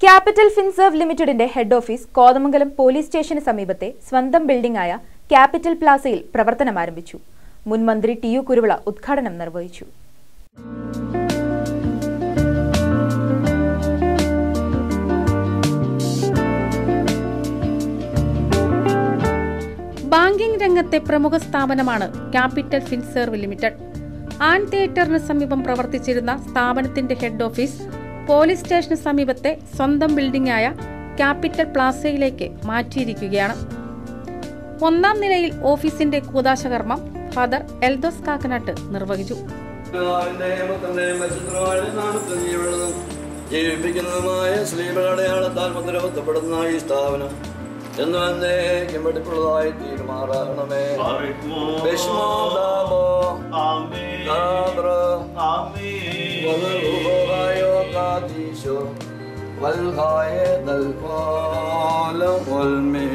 capital finserv ലിമിറ്റഡിന്റെ head office Kothamangalam police സ്റ്റേഷന് സമീപത്തെ സ്വന്തം ബിൽഡിംഗായ ക്യാപിറ്റൽ പ്ലാസയിൽ പ്രവർത്തനം ആരംഭിച്ചു മുൻ മന്ത്രി ടി യു കുരുവിള ഉദ്ഘാടനം നിർവഹിച്ചു ബാങ്കിംഗ് രംഗത്തെ പ്രമുഖ സ്ഥാപനമാണ് ക്യാപിറ്റൽ ഫിൻസർവ് ലിമിറ്റഡ് ആൻ തിയേറ്ററിന് സമീപം പ്രവർത്തിച്ചിരുന്ന സ്ഥാപനത്തിന്റെ ഹെഡ് ഓഫീസ് പോലീസ് സ്റ്റേഷന് സമീപത്തെ സ്വന്തം ബിൽഡിംഗായ ക്യാപിറ്റൽ പ്ലാസയിലേക്ക് മാറ്റിയിരിക്കുകയാണ് ഒന്നാം നിലയിൽ ഓഫീസിന്റെ കൂതാശകർമ്മം ഫാദർ എൽദോസ് കാക്കനാട്ട് നിർവഹിച്ചു പിതാവിന്റെയും പുത്രന്റെയും പരിശുദ്ധമായ നാമത്തിൽ ജീവനുള്ളതും ജീവിപ്പിക്കുന്നതുമായ ശ്രീമടയാളത്താൽ മുദ്രവത്തപ്പെടുന്ന ഈ സ്ഥാപനം എന്ന് എന്നേക്കും വെടിപ്പുള്ളതായി തീരുമാറാകണമേ വിഷ്മോ ദാബോ ദാദ്ര വലറുഹായോ കാതീശോ വൽഹായ ദൽപാലം വൽമേ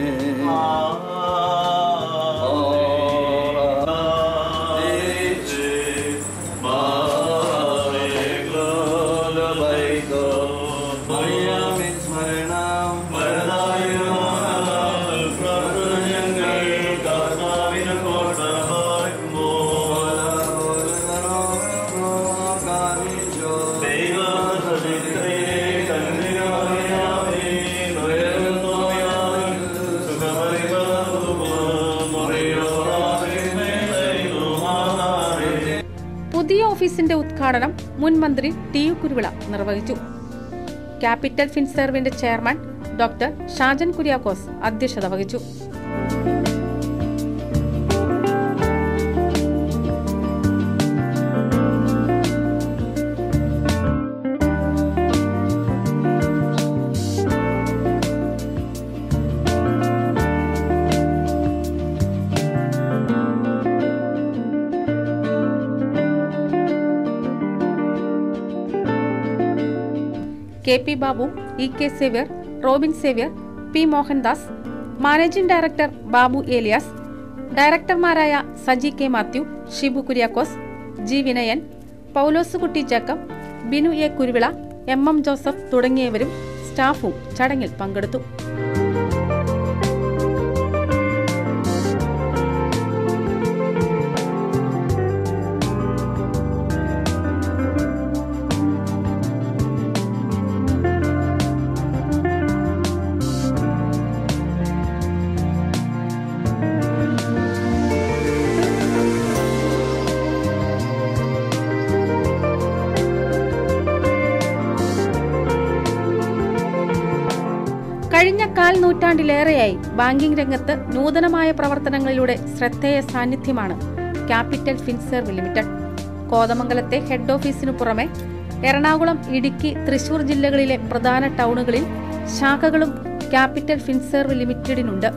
പുതിയ ഓഫീസിന്റെ ഉദ്ഘാടനം മുൻ മന്ത്രി ടി യു കുരുവിള നിർവഹിച്ചു ക്യാപിറ്റൽ ഫിൻസർവിന്റെ ചെയർമാൻ ഡോക്ടർ ഷാജൻ കുര്യാക്കോസ് അധ്യക്ഷത വഹിച്ചു K P Babu E K Xavier Robin Xavier P Mohandas managing director Babu Elias ഡയറക്ടർമാരായ Saji K Mathew Shibu Kuriakose G Vinayan Pauloskutty Jacob Binu A Kuruvila M M Joseph തുടങ്ങിയവരും സ്റ്റാഫും ചടങ്ങിൽ പങ്കെടുത്തു കഴിഞ്ഞ കാൽ നൂറ്റാണ്ടിലേറെയായി ബാങ്കിംഗ് രംഗത്ത് നൂതനമായ പ്രവർത്തനങ്ങളിലൂടെ ശ്രദ്ധേയ സാന്നിധ്യമാണ് ക്യാപിറ്റൽ ഫിൻസർവ് ലിമിറ്റഡ് കോതമംഗലത്തെ ഹെഡ് ഓഫീസിനു പുറമെ എറണാകുളം ഇടുക്കി തൃശൂർ ജില്ലകളിലെ പ്രധാന ടൗണുകളിൽ ശാഖകളും ക്യാപിറ്റൽ ഫിൻസർവ് ലിമിറ്റഡിനുണ്ട്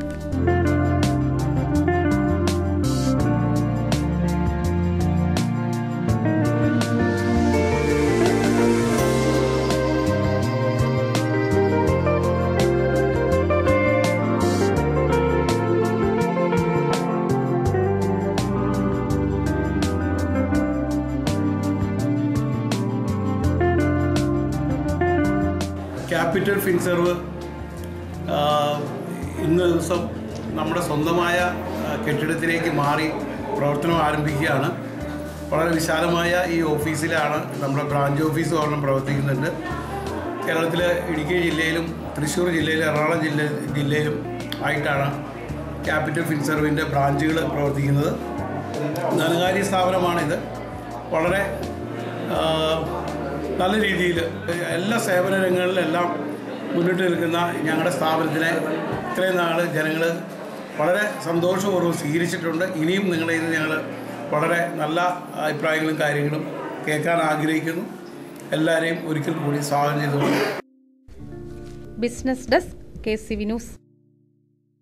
ക്യാപിറ്റൽ ഫിൻസർവ് ആ, ഇന്ന് ദിവസം നമ്മുടെ സ്വന്തമായ ആ, കെട്ടിടത്തിലേക്ക് മാറി പ്രവർത്തനം ആരംഭിക്കുകയാണ് വളരെ വിശാലമായ ഈ ഓഫീസിലാണ് നമ്മുടെ ബ്രാഞ്ച് ഓഫീസ് ഒരെണ്ണം പ്രവർത്തിക്കുന്നുണ്ട് കേരളത്തിലെ ഇടുക്കി ജില്ലയിലും തൃശ്ശൂർ ജില്ലയിലും എറണാകുളം ജില്ല ജില്ലയിലും ആയിട്ടാണ് ക്യാപിറ്റൽ ഫിൻസർവിൻ്റെ ബ്രാഞ്ചുകൾ പ്രവർത്തിക്കുന്നത് ധനകാര്യ സ്ഥാപനമാണിത് വളരെ ആ, നല്ല രീതിയിൽ എല്ലാ സേവന രംഗങ്ങളിലെല്ലാം മുന്നിട്ട് നിൽക്കുന്ന ഞങ്ങളുടെ സ്ഥാപനത്തിനെ ഇത്രയും നാൾ ജനങ്ങൾ വളരെ സന്തോഷപൂർവ്വം സ്വീകരിച്ചിട്ടുണ്ട് ഇനിയും നിങ്ങളിൽ നിന്ന് ഞങ്ങൾ വളരെ നല്ല അഭിപ്രായങ്ങളും കാര്യങ്ങളും കേൾക്കാൻ ആഗ്രഹിക്കുന്നു എല്ലാവരെയും ഒരിക്കൽ കൂടി സ്വാഗതം ചെയ്തുകൊണ്ട് business desk K C V news